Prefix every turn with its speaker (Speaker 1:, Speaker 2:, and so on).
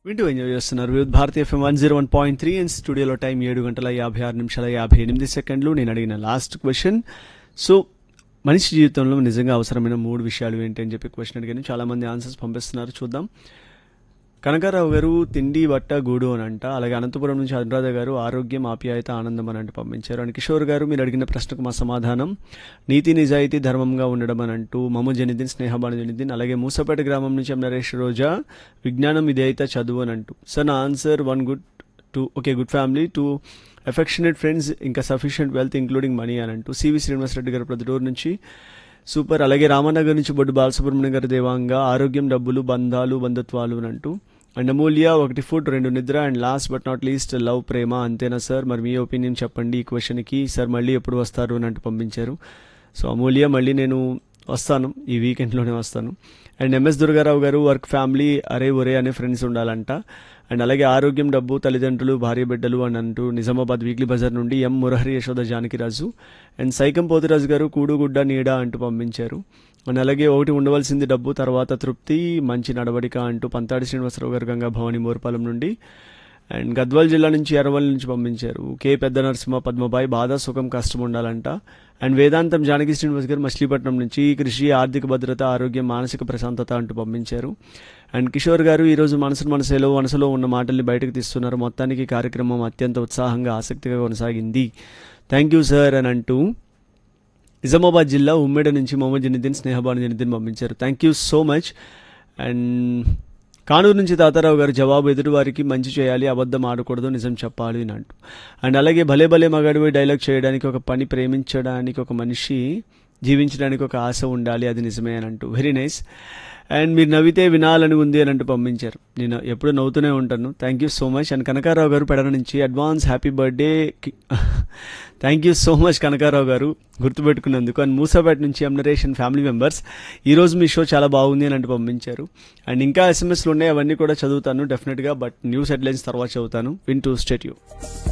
Speaker 1: వింటూ ఎంజాయ్ చేస్తున్నారు Vividh Bharati FM one zero one point three and స్టూడియోలో టైం ఏడు గంటల యాభై ఆరు నిమిషాల యాభై ఎనిమిది సెకండ్లు నేను అడిగిన లాస్ట్ క్వశ్చన్ సో మనిషి జీవితంలో నిజంగా అవసరమైన మూడు విషయాలు ఏంటి అని చెప్పి క్వశ్చన్ అడిగాను చాలామంది ఆన్సర్స్ పంపిస్తున్నారు చూద్దాం కనకారావు గారు తిండి బట్ట గూడు అని అంట అలాగే అనంతపురం నుంచి అనురాధ గారు ఆరోగ్యం ఆప్యాయత ఆనందం అని అంటూ పంపించారు అండ్ కిషోర్ గారు మీరు అడిగిన ప్రశ్నకు మా సమాధానం నీతి నిజాయితీ ధర్మంగా ఉండడం అని అంటూ మము జనిదిన్ స్నేహబాను జనిదిన్ అలాగే మూసపేట గ్రామం నుంచి ఎం నరేష్ రోజా విజ్ఞానం ఇదైతే చదువు అని అంటూ సార్ నా answer one good two okay good family two affectionate friends ఇంకా సఫిషియంట్ వెల్త్ ఇంక్లూడింగ్ మనీ అని అంటూ సివి శ్రీనివాసరెడ్డి గారు ప్రతిరోజు నుంచి సూపర్ అలాగే రామనగర్ నుంచి బొడ్డు బాలసుబ్రహ్మణ్యం గారి దేవాంగ ఆరోగ్యం డబ్బులు బంధాలు బంధుత్వాలు అని అంటూ అండ్ అమూల్య ఒకటి ఫుడ్ రెండు నిద్ర and last but not least love ప్రేమ అంతేనా సార్ మరి మీ ఒపీనియన్ చెప్పండి ఈ క్వశ్చన్కి సార్ మళ్ళీ ఎప్పుడు వస్తారు అని అంటూ పంపించారు సో అమూల్య మళ్ళీ నేను వస్తాను ఈ వీకెండ్లోనే వస్తాను అండ్ ఎంఎస్ దుర్గారావు గారు వర్క్ ఫ్యామిలీ అరే ఒరే అనే ఫ్రెండ్స్ ఉండాలంట అండ్ అలాగే ఆరోగ్యం డబ్బు తల్లిదండ్రులు భార్య బిడ్డలు అని అంటూ నిజామాబాద్ వీక్లీ బజార్ నుండి ఎం మురహరి యశోద జానకిరాజు అండ్ సైకం పోతురాజు గారు కూడుగుడ్డ నీడ అంటూ పంపించారు అండ్ అలాగే ఒకటి ఉండవలసింది డబ్బు తర్వాత తృప్తి మంచి నడవడిక అంటూ పంతాడి శ్రీనివాసరావు గారు గంగా భవాని మోర్పాలెం నుండి అండ్ గద్వాల్ జిల్లా నుంచి ఎర్రవల్ నుంచి పంపించారు కే పెద్ద నరసింహ పద్మబాయి బాధ సుఖం కష్టం ఉండాలంట అండ్ వేదాంతం జానకి శ్రీనివాస్ గారు మచిలీపట్నం నుంచి కృషి ఆర్థిక భద్రత ఆరోగ్యం మానసిక ప్రశాంతత అంటూ పంపించారు అండ్ కిషోర్ గారు ఈరోజు మనసు మనసులో మనసులో ఉన్న మాటల్ని బయటకు తీస్తున్నారు మొత్తానికి ఈ కార్యక్రమం అత్యంత ఉత్సాహంగా ఆసక్తిగా కొనసాగింది థ్యాంక్ యూ సార్ అని అంటూ నిజామాబాద్ జిల్లా ఉమ్మేడ నుంచి మొహమ్మద్ జనిద్దీన్ స్నేహబాను జనిద్దీన్ పంపించారు thank you so much and Kanuru నుంచి తాతారావు గారు జవాబు ఎదుటివారికి మంచి చేయాలి అబద్ధం ఆడకూడదు నిజం చెప్పాలి అని అంటూ అండ్ అలాగే భలే భలే మగాడివి డైలాగ్ చేయడానికి ఒక పని ప్రేమించడానికి ఒక మనిషి జీవించడానికి ఒక ఆశ ఉండాలి అది నిజమే అని అంటూ వెరీ నైస్ అండ్ మీరు నవ్వితే వినాలని ఉంది అని అంటూ పంపించారు నేను ఎప్పుడు నవ్వుతూనే ఉంటాను thank you so much and Kanakarao garu Pedana నుంచి advance happy birthday thank you so much Kanakarao garu గుర్తుపెట్టుకున్నందుకు అండ్ మూసాపేట నుంచి M Naresh and family members ఈరోజు మీ షో చాలా బాగుంది అని అంటూ పంపించారు అండ్ ఇంకా ఎస్ఎంఎస్లు ఉన్నాయి అవన్నీ కూడా చదువుతాను డెఫినెట్గా బట్ న్యూస్ హెడ్లైన్స్ తర్వాత చదువుతాను విన్ టు స్టేట్ యూ